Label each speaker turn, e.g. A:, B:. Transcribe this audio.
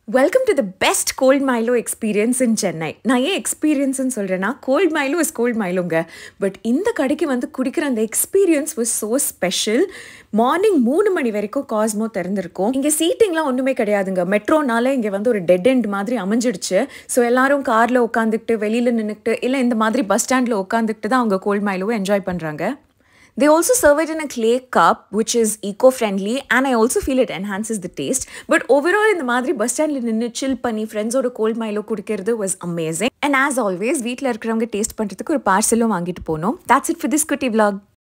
A: Welcome to the best cold Milo experience in Chennai நான் ஏன் எக்ஸ்பீரியன்ஸ்னு சொல்கிறேன்னா கோல்ட் மைலோ இஸ் கோல்ட் மைலோங்க பட் இந்த கடைக்கு வந்து குடிக்கிற அந்த experience was so special morning மூணு மணி வரைக்கும் காஸ்மோ திறந்திருக்கும் இங்கே சீட்டிங்லாம் ஒன்றுமே கிடையாதுங்க மெட்ரோனால இங்கே வந்து ஒரு டெட் எண்ட் மாதிரி அமைஞ்சிடுச்சு ஸோ எல்லாரும் காரில் உட்காந்துக்கிட்டு வெளியில் நின்றுக்கிட்டு இல்லை இந்த மாதிரி பஸ் ஸ்டாண்டில் உட்காந்துக்கிட்டு தான் அவங்க கோல்ட் மைலோவை என்ஜாய் பண்ணுறாங்க They also serve it in a clay cup, which is eco-friendly, and I also feel it enhances the taste. But overall, இந்த மாதிரி பஸ் ஸ்டாண்டில் நின்று chill பண்ணி ஃப்ரெண்ட்ஸோட கோல்ட் மைலோ குடிக்கிறது was amazing. And as always, வீட்டில் இருக்கிறவங்க டேஸ்ட் பண்ணுறதுக்கு ஒரு பார்சலும் வாங்கிட்டு போனோம். That's it for this குட்டி vlog.